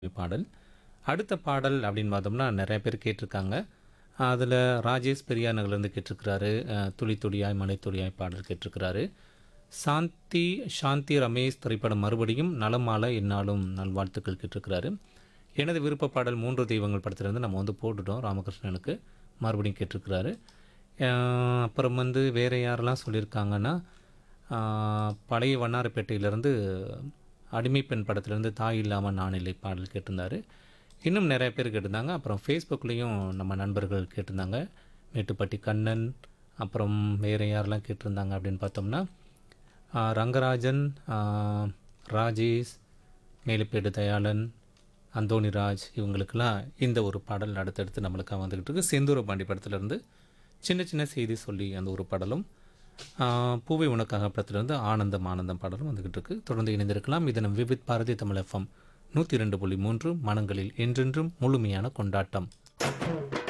பாடல் அடுத்த பாடல் அப்படின்னு பார்த்தோம்னா நிறைய பேர் கேட்டிருக்காங்க அதில் ராஜேஷ் பெரியார் நகர்லேருந்து கேட்டிருக்கிறாரு அஹ், துளி துளியாய் மலை துளியாய் பாடல் கேட்டிருக்கிறாரு சாந்தி சாந்தி ரமேஷ் திரைப்படம் மறுபடியும் நலமால என்னாலும் நல்வாழ்த்துக்கள் கேட்டிருக்கிறாரு எனது விருப்ப பாடல் மூன்று தெய்வங்கள் படத்துலேருந்து நம்ம வந்து போட்டுட்டோம் ராமகிருஷ்ணனுக்கு மறுபடியும் கேட்டிருக்கிறாரு அஹ், அப்புறம் வந்து வேறு யாரெல்லாம் சொல்லியிருக்காங்கன்னா ஆஹ், பழைய வண்ணாரப்பேட்டையிலேருந்து அடிமை பெண் படத்துலேருந்து தாய் இல்லாமல் நான் இல்லை பாடல் கேட்டிருந்தாரு இன்னும் நிறைய பேர் கேட்டிருந்தாங்க அப்புறம் ஃபேஸ்புக்லேயும் நம்ம நண்பர்கள் கேட்டிருந்தாங்க மேட்டுப்பட்டி கண்ணன் அப்புறம் வேறு யாரெல்லாம் கேட்டிருந்தாங்க அப்படின்னு பார்த்தோம்னா ஆஹ், ரங்கராஜன் ஆஹ், ராஜேஷ் மேலுப்பேடு தயாளன் அந்தோணிராஜ் இவங்களுக்கெல்லாம் இந்த ஒரு பாடல் அடுத்தடுத்து நம்மளுக்காக வந்துக்கிட்டு இருக்கு செந்தூர பாண்டி படத்துலேருந்து சின்ன சின்ன செய்தி சொல்லி அந்த ஒரு பாடலும் ஆஹ், பூவை உனக்காக படத்துலேருந்து ஆனந்தம் ஆனந்தம் பாடலும் வந்துக்கிட்டு இருக்கு தொடர்ந்து இணைந்திருக்கலாம் இது நம் விவித் பாரதி தமிழ் எஃப்எம் நூற்றி ரெண்டு புள்ளி மூன்று மனங்களில் என்றென்றும் முழுமையான கொண்டாட்டம்